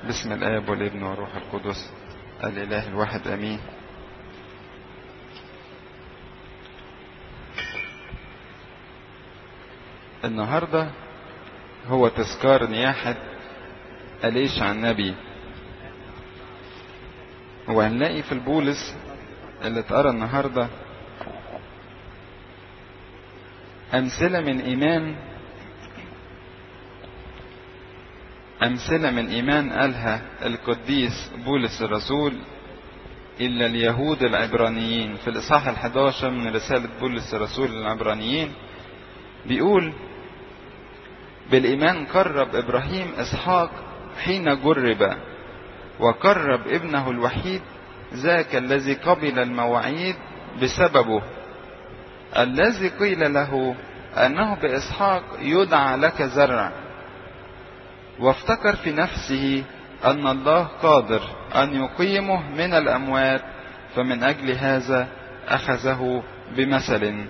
بسم الآب والابن والروح القدس الإله الواحد أمين النهاردة هو تذكار نياحة أليشع النبي وهنلاقي في البولس اللي اتقرا النهاردة أمثلة من إيمان أمثلة من إيمان قالها القديس بولس الرسول إلا اليهود العبرانيين في الإصحاح الحداشر من رسالة بولس الرسول للعبرانيين بيقول بالإيمان قرب إبراهيم إسحاق حين جرب وقرب ابنه الوحيد ذاك الذي قبل المواعيد بسببه الذي قيل له أنه بإسحاق يدعى لك زرع وافتكر في نفسه أن الله قادر أن يقيمه من الأموات فمن أجل هذا أخذه بمثل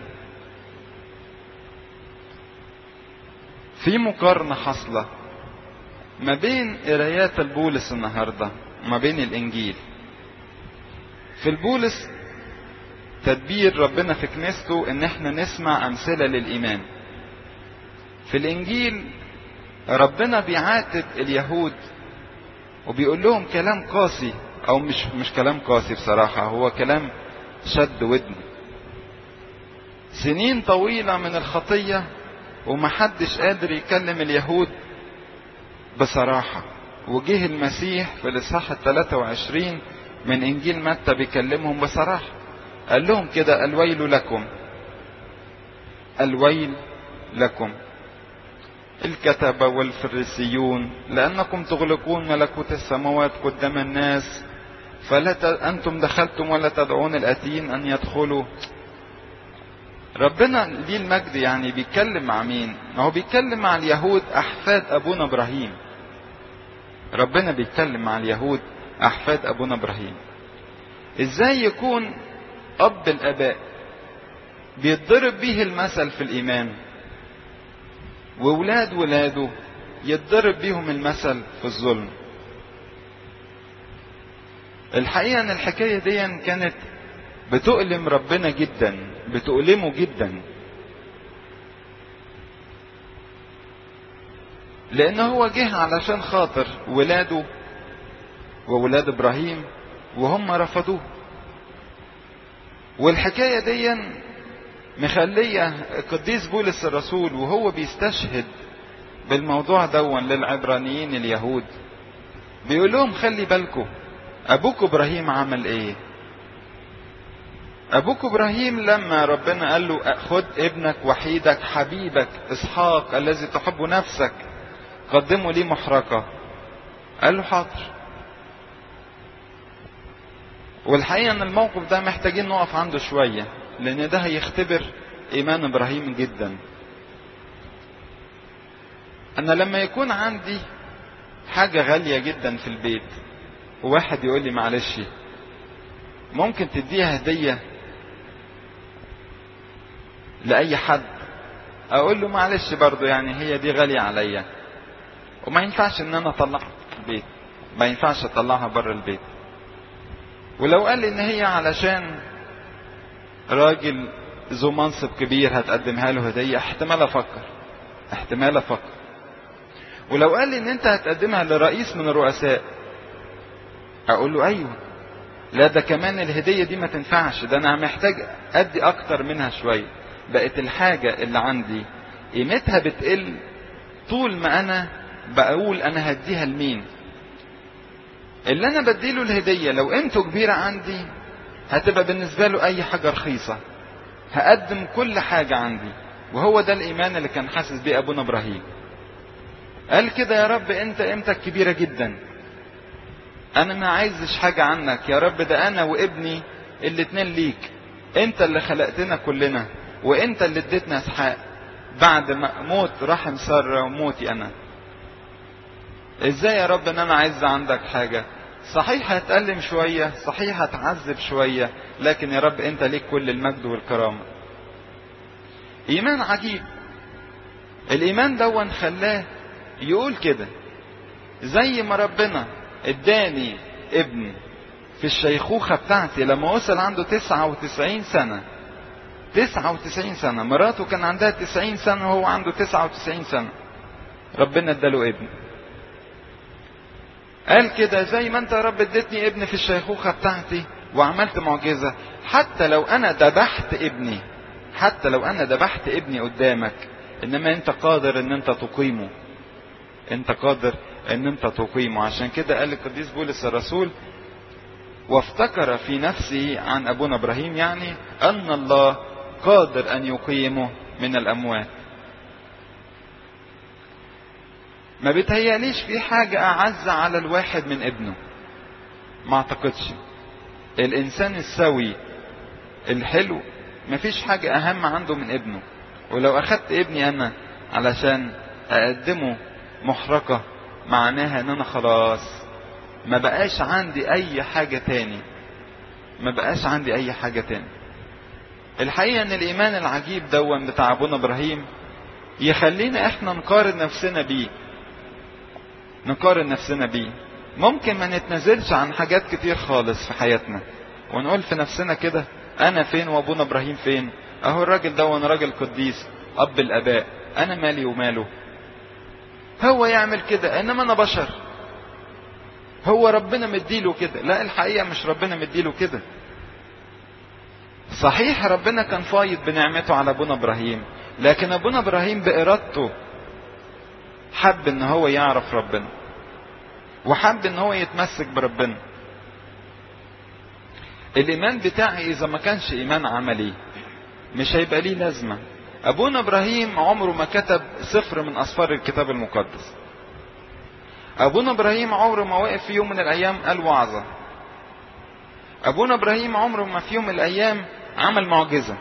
في مقارنة حصلة ما بين قرايات البولس النهاردة ما بين الإنجيل في البولس تدبير ربنا في كنيسته ان احنا نسمع امثله للايمان في الانجيل ربنا بيعاتب اليهود وبيقول لهم كلام قاسي او مش مش كلام قاسي بصراحه هو كلام شد ودن سنين طويله من الخطيه ومحدش قادر يكلم اليهود بصراحه وجه المسيح في الاصحاح ال 23 من انجيل متى بيكلمهم بصراحه قال لهم كده الويل لكم الويل لكم الكتبة والفريسيون لأنكم تغلقون ملكوت السماوات قدام الناس فلا ت... أنتم دخلتم ولا تدعون الأتين أن يدخلوا ربنا ليه المجد يعني بيتكلم مع مين هو بيتكلم مع اليهود أحفاد أبونا إبراهيم ربنا بيتكلم مع اليهود أحفاد أبونا إبراهيم إزاي يكون أب الآباء بيتضرب به المثل في الإيمان وولاد ولاده يتضرب بيهم المثل في الظلم الحقيقة ان الحكاية دي كانت بتؤلم ربنا جدا بتؤلمه جدا لان هو جه علشان خاطر ولاده وولاد ابراهيم وهم رفضوه والحكاية دي مخلية القديس بولس الرسول وهو بيستشهد بالموضوع دون للعبرانيين اليهود بيقول لهم خلي بالكم ابوك ابراهيم عمل ايه ابوك ابراهيم لما ربنا قال له خد ابنك وحيدك حبيبك اسحاق الذي تحب نفسك قدمه لي محرقة قال له حاضر والحقيقة ان الموقف ده محتاجين نقف عنده شوية لان ده هيختبر ايمان ابراهيم جدا انا لما يكون عندي حاجة غالية جدا في البيت وواحد يقول لي معلش ممكن تديها هدية لأي حد أقول له معلش برضو يعني هي دي غالية عليا وما ينفعش إن أنا أطلعها في البيت ما ينفعش أطلعها بره البيت ولو قال لي إن هي علشان راجل ذو منصب كبير هتقدمها له هدية احتمال أفكر احتمال أفكر ولو قال لي إن أنت هتقدمها لرئيس من الرؤساء أقول له أيوه لا ده كمان الهدية دي ما تنفعش ده أنا محتاج أدي أكتر منها شوية بقت الحاجة اللي عندي قيمتها بتقل طول ما أنا بقول أنا هديها لمين اللي أنا بديله الهدية لو قيمته كبيرة عندي هتبقى بالنسبة له أي حاجة رخيصة هقدم كل حاجة عندي وهو ده الإيمان اللي كان حاسس بيه أبونا إبراهيم قال كده يا رب أنت قيمتك كبيرة جدا انا ما عايزش حاجة عنك يا رب ده انا وابني الاتنين ليك انت اللي خلقتنا كلنا وانت اللي اديتنا اسحاق بعد ما موت رحم سارة وموتي انا ازاي يا رب ان انا عايز عندك حاجة صحيح هتألم شوية صحيح هتعذب شوية لكن يا رب انت ليك كل المجد والكرامة ايمان عجيب الايمان دون خلاه يقول كده زي ما ربنا اداني ابن في الشيخوخة بتاعتي لما وصل عنده تسعة وتسعين سنة تسعة وتسعين سنة مراته كان عندها تسعين سنة وهو عنده تسعة وتسعين سنة ربنا اداله ابن قال كده زي ما انت يا رب اديتني ابن في الشيخوخة بتاعتي وعملت معجزة حتى لو انا ذبحت ابني حتى لو انا ذبحت ابني قدامك انما انت قادر ان انت تقيمه انت قادر ان انت تقيمه عشان كده قال القديس بولس الرسول وافتكر في نفسه عن ابونا ابراهيم يعني ان الله قادر ان يقيمه من الاموات ما بيتهيأليش في حاجة أعز على الواحد من ابنه ما أعتقدش الإنسان السوي الحلو مفيش حاجة أهم عنده من ابنه ولو أخدت ابني أنا علشان أقدمه محرقة معناها إن أنا خلاص ما بقاش عندي أي حاجة تاني ما بقاش عندي أي حاجة تاني الحقيقة إن الإيمان العجيب دون بتاع أبونا إبراهيم يخلينا إحنا نقارن نفسنا بيه نقارن نفسنا بيه ممكن ما نتنازلش عن حاجات كتير خالص في حياتنا ونقول في نفسنا كده انا فين وابونا ابراهيم فين اهو الراجل ده وانا راجل قديس اب الاباء انا مالي وماله هو يعمل كده انما انا بشر هو ربنا مديله كده لا الحقيقة مش ربنا مديله كده صحيح ربنا كان فايض بنعمته على ابونا ابراهيم لكن ابونا ابراهيم بارادته حب ان هو يعرف ربنا وحب ان هو يتمسك بربنا الايمان بتاعي اذا ما كانش ايمان عملي مش هيبقى ليه لازمه ابونا ابراهيم عمره ما كتب سفر من اسفار الكتاب المقدس ابونا ابراهيم عمره ما وقف في يوم من الايام قال وعظه ابونا ابراهيم عمره ما في يوم من الايام عمل معجزه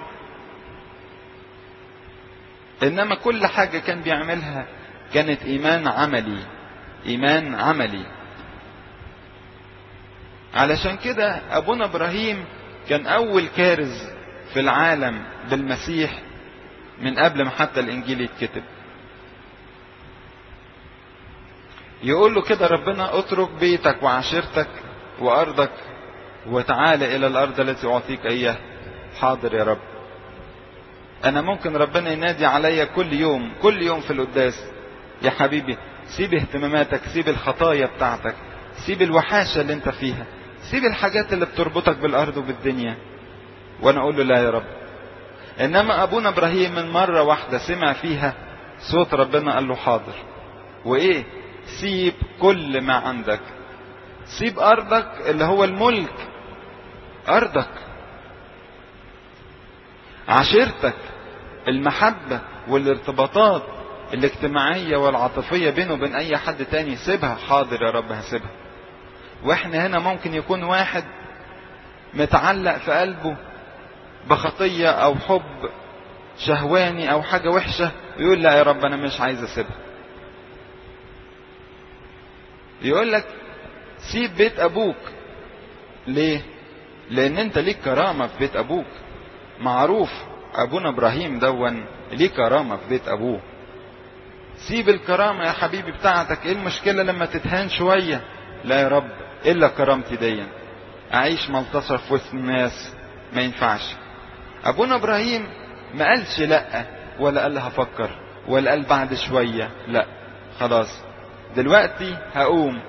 انما كل حاجه كان بيعملها كانت ايمان عملي ايمان عملي علشان كده ابونا ابراهيم كان اول كارز في العالم بالمسيح من قبل ما حتى الانجيل يتكتب يقول له كده ربنا اترك بيتك وعشيرتك وارضك وتعال الى الارض التي اعطيك اياه حاضر يا رب انا ممكن ربنا ينادي عليا كل يوم كل يوم في القداس يا حبيبي سيب اهتماماتك سيب الخطايا بتاعتك سيب الوحاشة اللي انت فيها سيب الحاجات اللي بتربطك بالارض وبالدنيا وانا اقول له لا يا رب انما ابونا ابراهيم من مرة واحدة سمع فيها صوت ربنا قال له حاضر وايه سيب كل ما عندك سيب ارضك اللي هو الملك ارضك عشيرتك المحبة والارتباطات الاجتماعية والعاطفية بينه وبين اي حد تاني سيبها حاضر يا رب هسيبها واحنا هنا ممكن يكون واحد متعلق في قلبه بخطية او حب شهواني او حاجة وحشة يقول لا يا رب انا مش عايز اسيبها يقول لك سيب بيت ابوك ليه لان انت ليك كرامة في بيت ابوك معروف ابونا ابراهيم دون ليه كرامة في بيت ابوه سيب الكرامة يا حبيبي بتاعتك ايه المشكلة لما تتهان شوية لا يا رب الا كرامتي دي اعيش ملتصر في وسط الناس ما ينفعش ابونا ابراهيم ما قالش لا ولا قال هفكر ولا قال بعد شوية لا خلاص دلوقتي هقوم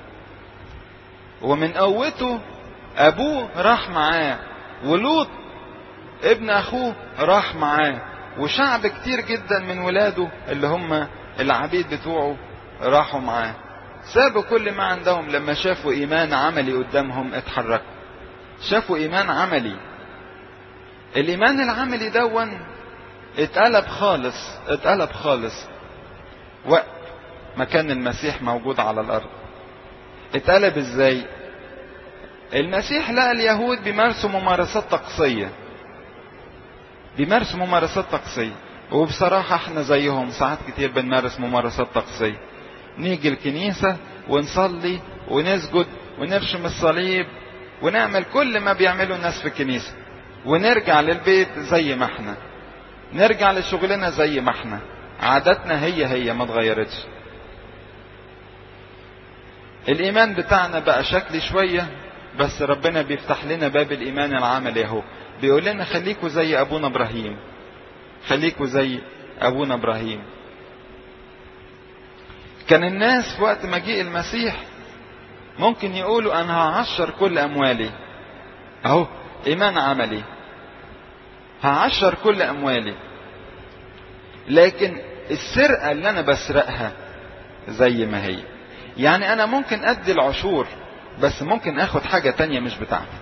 ومن قوته ابوه راح معاه ولوط ابن اخوه راح معاه وشعب كتير جدا من ولاده اللي هم العبيد بتوعه راحوا معاه سابوا كل ما عندهم لما شافوا ايمان عملي قدامهم اتحركوا شافوا ايمان عملي الايمان العملي دون اتقلب خالص اتقلب خالص وقت ما كان المسيح موجود على الارض اتقلب ازاي المسيح لقى اليهود بيمارسوا ممارسات طقسيه بيمارسوا ممارسات طقسيه وبصراحة احنا زيهم ساعات كتير بنمارس ممارسات طقسية نيجي الكنيسة ونصلي ونسجد ونرشم الصليب ونعمل كل ما بيعمله الناس في الكنيسة ونرجع للبيت زي ما احنا نرجع لشغلنا زي ما احنا عاداتنا هي هي ما اتغيرتش الايمان بتاعنا بقى شكلي شوية بس ربنا بيفتح لنا باب الايمان العملي اهو بيقول لنا خليكوا زي ابونا ابراهيم خليكوا زي ابونا ابراهيم كان الناس في وقت مجيء المسيح ممكن يقولوا انا هعشر كل اموالي اهو ايمان عملي هعشر كل اموالي لكن السرقه اللي انا بسرقها زي ما هي يعني انا ممكن ادي العشور بس ممكن اخد حاجه تانية مش بتاعتي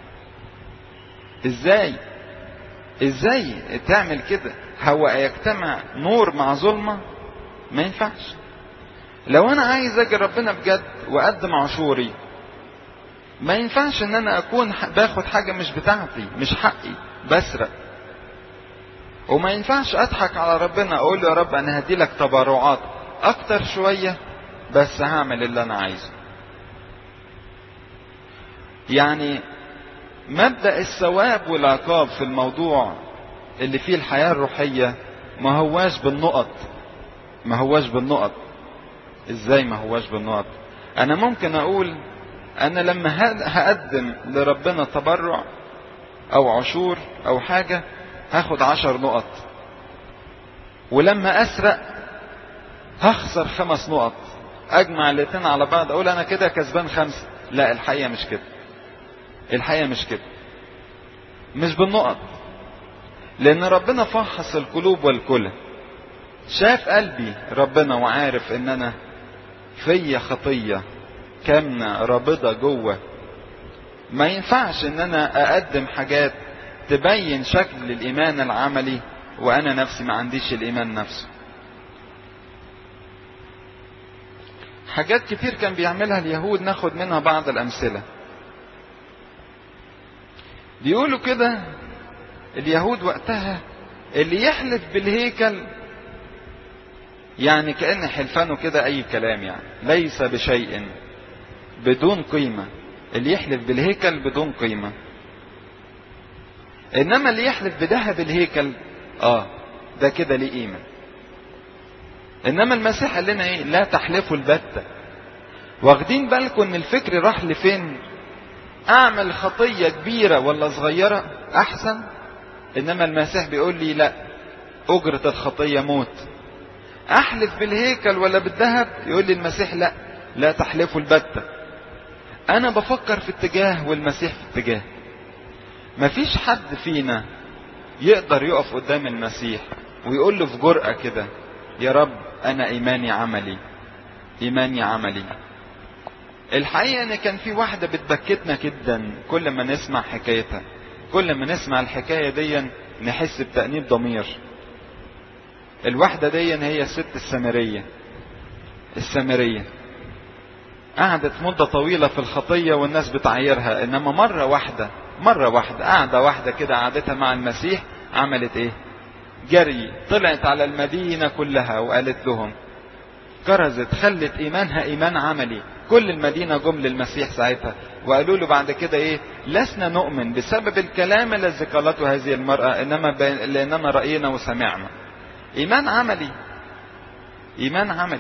ازاي ازاي تعمل كده هو يجتمع نور مع ظلمه ما ينفعش لو انا عايز اجي ربنا بجد واقدم عشوري ما ينفعش ان انا اكون باخد حاجة مش بتاعتي مش حقي بسرق وما ينفعش اضحك على ربنا اقول له يا رب انا هدي لك تبرعات اكتر شوية بس هعمل اللي انا عايزه يعني مبدأ الثواب والعقاب في الموضوع اللي فيه الحياة الروحية ما هواش بالنقط ما هواش بالنقط ازاي ما هواش بالنقط انا ممكن اقول انا لما هقدم لربنا تبرع او عشور او حاجة هاخد عشر نقط ولما اسرق هخسر خمس نقط اجمع الاتنين على بعض اقول انا كده كسبان خمسة لا الحقيقة مش كده الحقيقة مش كده مش بالنقط لان ربنا فحص القلوب والكلى شاف قلبي ربنا وعارف ان انا فيا خطية كامنة رابضة جوه ما ينفعش ان انا اقدم حاجات تبين شكل الايمان العملي وانا نفسي ما عنديش الايمان نفسه حاجات كتير كان بيعملها اليهود ناخد منها بعض الامثله بيقولوا كده اليهود وقتها اللي يحلف بالهيكل يعني كأن حلفانه كده أي كلام يعني ليس بشيء بدون قيمة اللي يحلف بالهيكل بدون قيمة إنما اللي يحلف بذهب الهيكل آه ده كده ليه قيمة إنما المسيح قال لنا إيه لا تحلفوا البتة واخدين بالكم إن الفكر راح لفين أعمل خطية كبيرة ولا صغيرة أحسن إنما المسيح بيقول لي لا أجرة الخطية موت احلف بالهيكل ولا بالذهب يقول لي المسيح لا لا تحلفوا البتة انا بفكر في اتجاه والمسيح في اتجاه مفيش حد فينا يقدر يقف قدام المسيح ويقول له في جرأة كده يا رب انا ايماني عملي ايماني عملي الحقيقة ان كان في واحدة بتبكتنا جدا كل ما نسمع حكايتها كل ما نسمع الحكاية دي نحس بتأنيب ضمير الواحدة دي هي الست السامرية السامرية قعدت مدة طويلة في الخطية والناس بتعايرها انما مرة واحدة مرة واحدة قاعدة واحدة كده قعدتها مع المسيح عملت ايه جري طلعت على المدينة كلها وقالت لهم كرزت خلت ايمانها ايمان عملي كل المدينة جم للمسيح ساعتها وقالوا له بعد كده ايه لسنا نؤمن بسبب الكلام الذي قالته هذه المرأة انما لاننا رأينا وسمعنا ايمان عملي ايمان عملي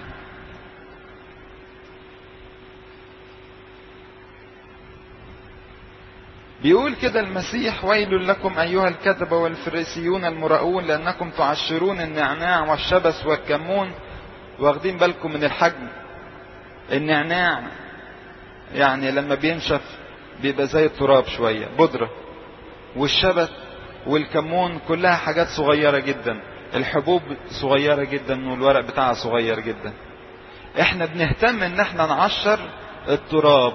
بيقول كده المسيح ويل لكم ايها الكذبه والفريسيون المراؤون لانكم تعشرون النعناع والشبس والكمون واخدين بالكم من الحجم النعناع يعني لما بينشف بيبقى زي التراب شويه بودره والشبت والكمون كلها حاجات صغيره جدا الحبوب صغيرة جدا والورق بتاعها صغير جدا احنا بنهتم ان احنا نعشر التراب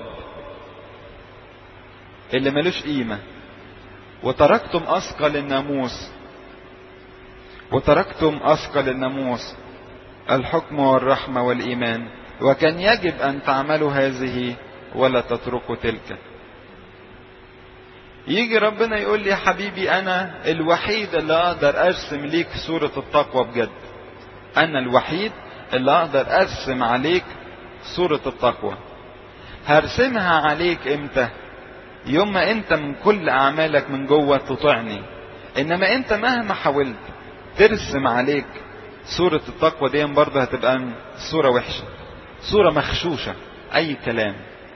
اللي ملوش قيمة وتركتم اثقل الناموس وتركتم اثقل الناموس الحكم والرحمة والايمان وكان يجب ان تعملوا هذه ولا تتركوا تلك يجي ربنا يقول لي يا حبيبي انا الوحيد اللي اقدر ارسم ليك صورة التقوى بجد انا الوحيد اللي اقدر ارسم عليك صورة التقوى هرسمها عليك امتى يوم ما انت من كل اعمالك من جوه تطعني انما انت مهما حاولت ترسم عليك صورة التقوى دي برضه هتبقى صورة وحشة صورة مخشوشة اي كلام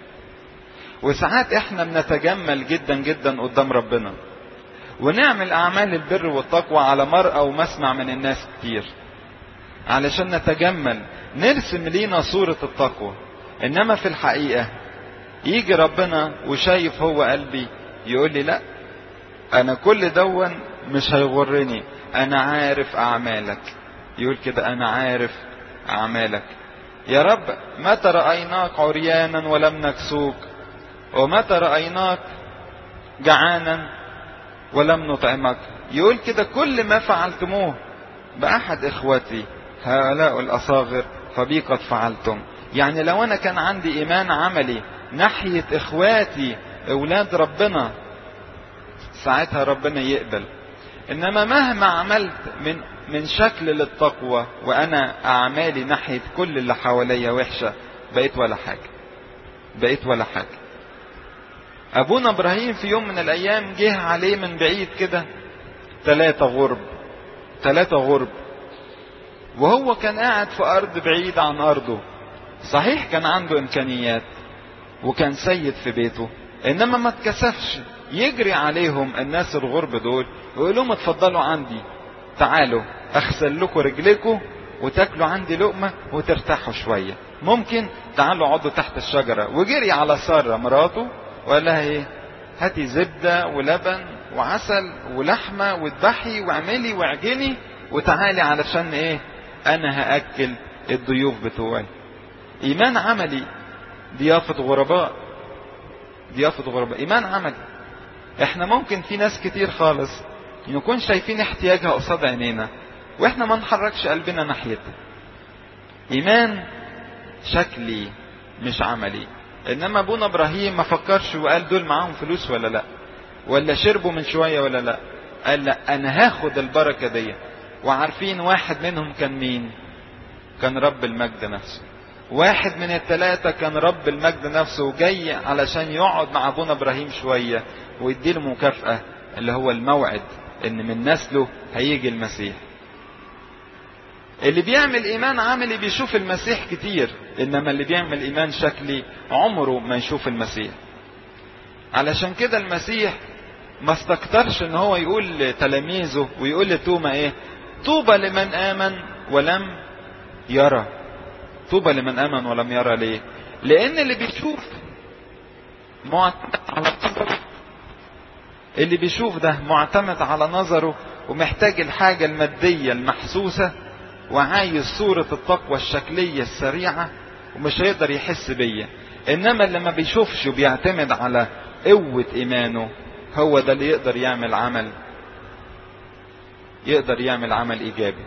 وساعات احنا بنتجمل جدا جدا قدام ربنا ونعمل اعمال البر والتقوى على مرأى ومسمع من الناس كتير علشان نتجمل نرسم لينا صورة التقوى انما في الحقيقة يجي ربنا وشايف هو قلبي يقول لي لا انا كل دون مش هيغرني انا عارف اعمالك يقول كده انا عارف اعمالك يا رب متى رأيناك عريانا ولم نكسوك ومتى رأيناك جعانا ولم نطعمك يقول كده كل ما فعلتموه بأحد إخوتي هؤلاء الأصاغر فبي قد فعلتم يعني لو أنا كان عندي إيمان عملي ناحية إخواتي أولاد ربنا ساعتها ربنا يقبل إنما مهما عملت من من شكل للتقوى وأنا أعمالي ناحية كل اللي حواليا وحشة بقيت ولا حاجة بقيت ولا حاجة أبونا إبراهيم في يوم من الأيام جه عليه من بعيد كده ثلاثة غرب ثلاثة غرب وهو كان قاعد في أرض بعيد عن أرضه صحيح كان عنده إمكانيات وكان سيد في بيته إنما ما اتكسفش يجري عليهم الناس الغرب دول ويقول لهم اتفضلوا عندي تعالوا أغسل لكم رجلكم وتاكلوا عندي لقمة وترتاحوا شوية ممكن تعالوا اقعدوا تحت الشجرة وجري على سارة مراته وقال لها ايه هاتي زبدة ولبن وعسل ولحمة واذبحي واعملي واعجني وتعالي علشان ايه انا هاكل الضيوف بتوعي ايمان عملي ضيافة غرباء ضيافة غرباء ايمان عملي احنا ممكن في ناس كتير خالص نكون شايفين احتياجها قصاد عينينا واحنا ما نحركش قلبنا ناحيتها ايمان شكلي مش عملي انما ابونا ابراهيم ما فكرش وقال دول معاهم فلوس ولا لا ولا شربوا من شويه ولا لا قال لا انا هاخد البركه دي وعارفين واحد منهم كان مين كان رب المجد نفسه واحد من الثلاثة كان رب المجد نفسه وجاي علشان يقعد مع ابونا ابراهيم شوية ويديله مكافأة اللي هو الموعد ان من نسله هيجي المسيح اللي بيعمل ايمان عملي بيشوف المسيح كتير انما اللي بيعمل ايمان شكلي عمره ما يشوف المسيح علشان كده المسيح ما استكترش ان هو يقول لتلاميذه ويقول لتوما ايه طوبى لمن امن ولم يرى طوبى لمن امن ولم يرى ليه لان اللي بيشوف معتمد على نظره اللي بيشوف ده معتمد على نظره ومحتاج الحاجة المادية المحسوسة وعايز صورة التقوى الشكلية السريعة ومش هيقدر يحس بيا انما اللي ما بيشوفش وبيعتمد على قوة ايمانه هو ده اللي يقدر يعمل عمل يقدر يعمل عمل ايجابي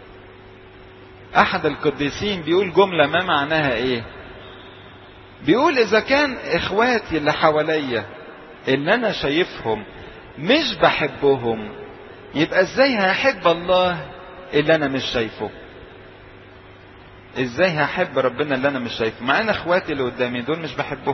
احد القديسين بيقول جملة ما معناها ايه بيقول اذا كان اخواتي اللي حواليا اللي انا شايفهم مش بحبهم يبقى ازاي هحب الله اللي انا مش شايفه ازاي هحب ربنا اللي انا مش شايفه مع ان اخواتي اللي قدامي دول مش بحبهم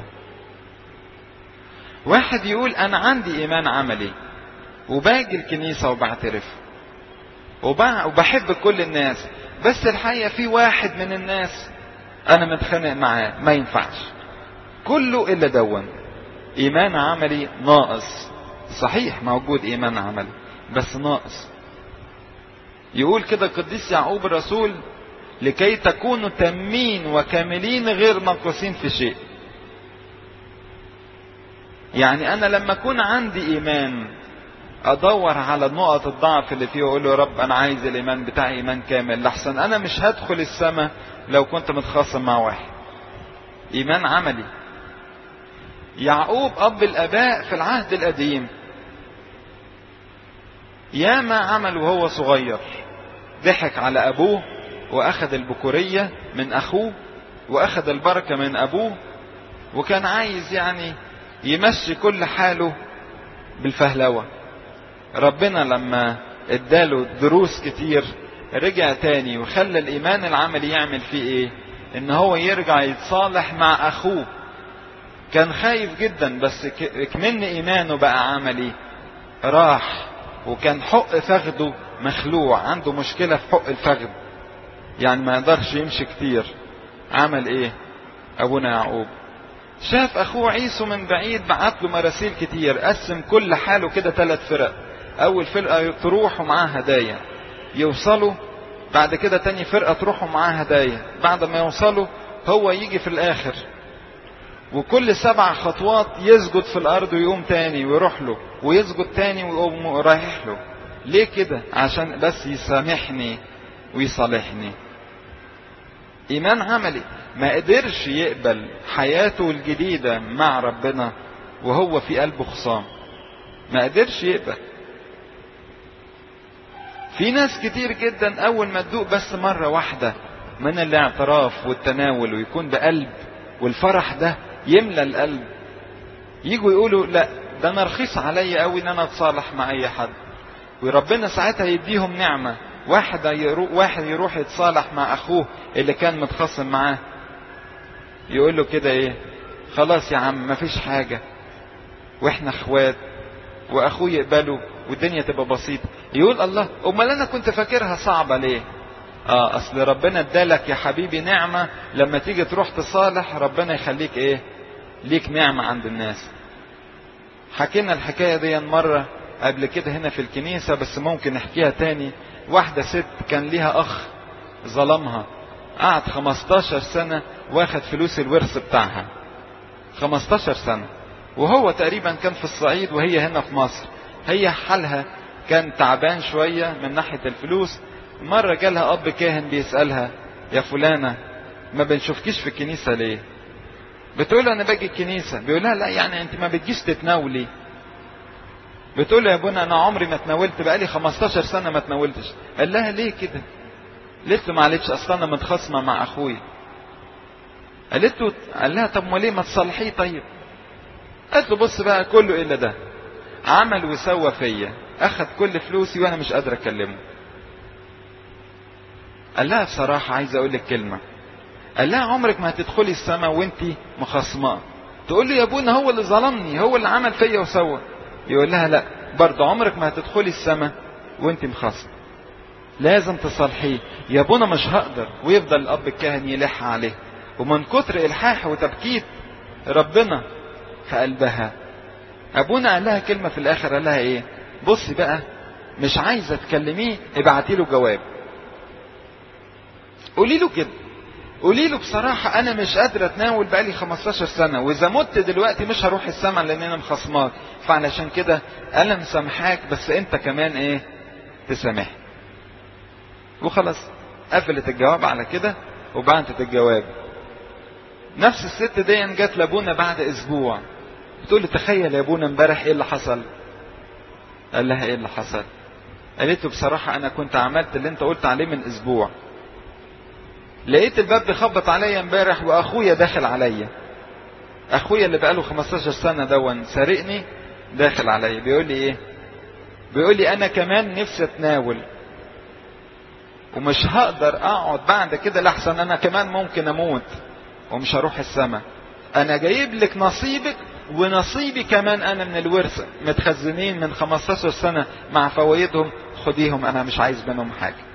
واحد يقول انا عندي ايمان عملي وباجي الكنيسة وبعترف وبحب كل الناس بس الحقيقة في واحد من الناس انا متخانق معاه ما ينفعش كله الا دون ايمان عملي ناقص صحيح موجود ايمان عملي بس ناقص يقول كده القديس يعقوب الرسول لكي تكونوا تامين وكاملين غير ناقصين في شيء يعني انا لما اكون عندي ايمان ادور على نقط الضعف اللي فيه واقول له يا رب انا عايز الايمان بتاعي ايمان كامل لحسن انا مش هدخل السماء لو كنت متخاصم مع واحد ايمان عملي يعقوب اب الاباء في العهد القديم ياما عمل وهو صغير ضحك على ابوه واخذ البكورية من اخوه واخذ البركة من ابوه وكان عايز يعني يمشي كل حاله بالفهلوة ربنا لما اداله دروس كتير رجع تاني وخلى الايمان العملي يعمل فيه ايه ان هو يرجع يتصالح مع اخوه كان خايف جدا بس كمن ايمانه بقى عملي راح وكان حق فخده مخلوع عنده مشكلة في حق الفخذ يعني ما يقدرش يمشي كتير عمل ايه ابونا يعقوب شاف اخوه عيسو من بعيد بعت له مراسيل كتير قسم كل حاله كده ثلاث فرق اول فرقه تروح ومعاها هدايا يوصلوا بعد كده تاني فرقه تروح ومعاها هدايا بعد ما يوصلوا هو يجي في الاخر وكل سبع خطوات يسجد في الارض ويقوم تاني ويروح له ويسجد تاني ويقوم رايح له ليه كده عشان بس يسامحني ويصالحني ايمان عملي ما قدرش يقبل حياته الجديدة مع ربنا وهو في قلبه خصام ما قدرش يقبل في ناس كتير جدا اول ما تدوق بس مرة واحدة من الاعتراف والتناول ويكون بقلب والفرح ده يملى القلب يجوا يقولوا لا ده انا رخيص عليا قوي ان انا اتصالح مع اي حد وربنا ساعتها يديهم نعمة واحد يروح واحد يروح يتصالح مع اخوه اللي كان متخاصم معاه يقول له كده ايه خلاص يا عم مفيش حاجة واحنا اخوات واخوه يقبله والدنيا تبقى بسيطة يقول الله امال انا كنت فاكرها صعبة ليه اه اصل ربنا ادالك يا حبيبي نعمة لما تيجي تروح تصالح ربنا يخليك ايه ليك نعمة عند الناس حكينا الحكاية دي مرة قبل كده هنا في الكنيسة بس ممكن نحكيها تاني واحدة ست كان ليها اخ ظلمها قعد 15 سنة واخد فلوس الورث بتاعها 15 سنة وهو تقريبا كان في الصعيد وهي هنا في مصر هي حالها كان تعبان شوية من ناحية الفلوس مرة جالها أب كاهن بيسألها يا فلانة ما بنشوفكيش في الكنيسة ليه بتقول أنا باجي الكنيسة بيقول لها لا يعني أنت ما بتجيش تتناولي بتقول يا ابونا أنا عمري ما تناولت بقالي 15 سنة ما تناولتش قال لها ليه كده قالت له معلش أصل أنا متخاصمة مع أخويا قالت له قال لها طب وليه ما تصلحيه طيب قالت له بص بقى كله الا ده عمل وسوى فيا اخد كل فلوسي وانا مش قادر اكلمه قال لها بصراحة عايز اقول لك كلمة قال لها عمرك ما هتدخلي السماء وانت مخصماه تقول لي يا ابونا هو اللي ظلمني هو اللي عمل فيا وسوى يقول لها لا برضه عمرك ما هتدخلي السماء وانت مخصم لازم تصالحيه يا ابونا مش هقدر ويفضل الاب الكاهن يلح عليه ومن كتر الحاح وتبكيت ربنا في قلبها ابونا قال لها كلمه في الاخر قال لها ايه بصي بقى مش عايزه تكلميه ابعتي له جواب قولي له كده قولي له بصراحة أنا مش قادرة أتناول بقالي 15 سنة وإذا مت دلوقتي مش هروح السماء لأن أنا مخصماك فعلشان كده أنا مسامحاك بس أنت كمان إيه تسامح وخلاص قفلت الجواب على كده وبعتت الجواب نفس الست دي جت لابونا بعد اسبوع بتقول لي تخيل يا ابونا امبارح ايه اللي حصل قال لها ايه اللي حصل قالت له بصراحة انا كنت عملت اللي انت قلت عليه من اسبوع لقيت الباب بيخبط عليا امبارح واخويا داخل عليا اخويا اللي بقاله 15 سنة دون سارقني داخل عليا بيقول لي ايه بيقول لي انا كمان نفسي اتناول ومش هقدر اقعد بعد كده لحسن انا كمان ممكن اموت ومش هروح السماء انا جايب لك نصيبك ونصيبي كمان انا من الورثة متخزنين من 15 سنة مع فوائدهم خديهم انا مش عايز منهم حاجة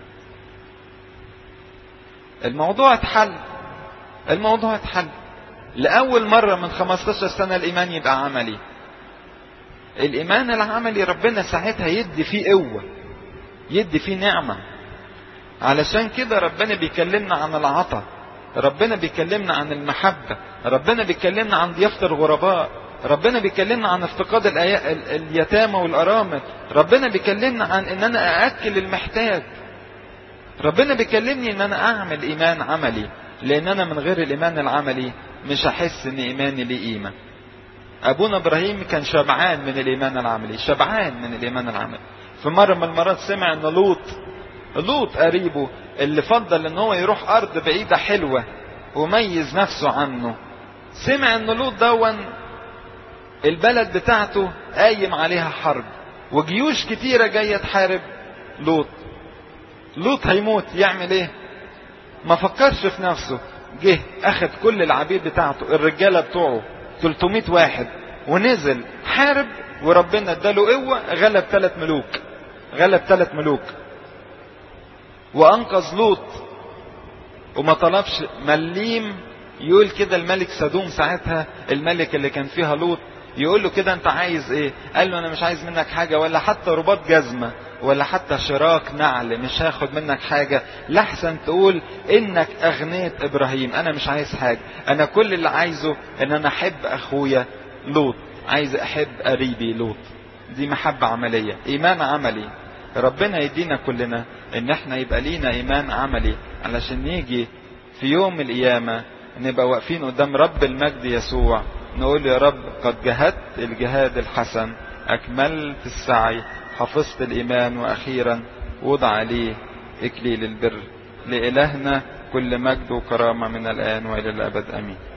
الموضوع اتحل الموضوع اتحل لأول مرة من 15 سنة الإيمان يبقى عملي الإيمان العملي ربنا ساعتها يدي فيه قوة يدي فيه نعمة علشان كده ربنا بيكلمنا عن العطاء ربنا بيكلمنا عن المحبة ربنا بيكلمنا عن ضيافة الغرباء ربنا بيكلمنا عن افتقاد اليتامى والأرامل ربنا بيكلمنا عن ان انا اأكل المحتاج ربنا بيكلمني ان انا اعمل ايمان عملي لان انا من غير الايمان العملي مش هحس ان ايماني ليه قيمة ابونا ابراهيم كان شبعان من الايمان العملي شبعان من الايمان العملي في مرة من المرات سمع ان لوط لوط قريبه اللي فضل ان هو يروح ارض بعيدة حلوة وميز نفسه عنه سمع ان لوط دون البلد بتاعته قايم عليها حرب وجيوش كتيرة جاية تحارب لوط لوط هيموت يعمل ايه ما فكرش في نفسه جه اخد كل العبيد بتاعته الرجالة بتوعه 300 واحد ونزل حارب وربنا اداله قوة غلب ثلاث ملوك غلب ثلاث ملوك وانقذ لوط وما طلبش مليم يقول كده الملك سدوم ساعتها الملك اللي كان فيها لوط يقول له كده انت عايز ايه قال له انا مش عايز منك حاجة ولا حتى رباط جزمة ولا حتى شراك نعل مش هاخد منك حاجة لحسن تقول انك اغنيت ابراهيم انا مش عايز حاجة انا كل اللي عايزه ان انا احب اخويا لوط عايز احب قريبي لوط دي محبة عملية ايمان عملي ربنا يدينا كلنا ان احنا يبقى لينا ايمان عملي علشان نيجي في يوم القيامة نبقى واقفين قدام رب المجد يسوع نقول يا رب قد جهدت الجهاد الحسن اكملت السعي حفظت الايمان واخيرا وضع لي اكليل البر لالهنا كل مجد وكرامة من الان والى الابد امين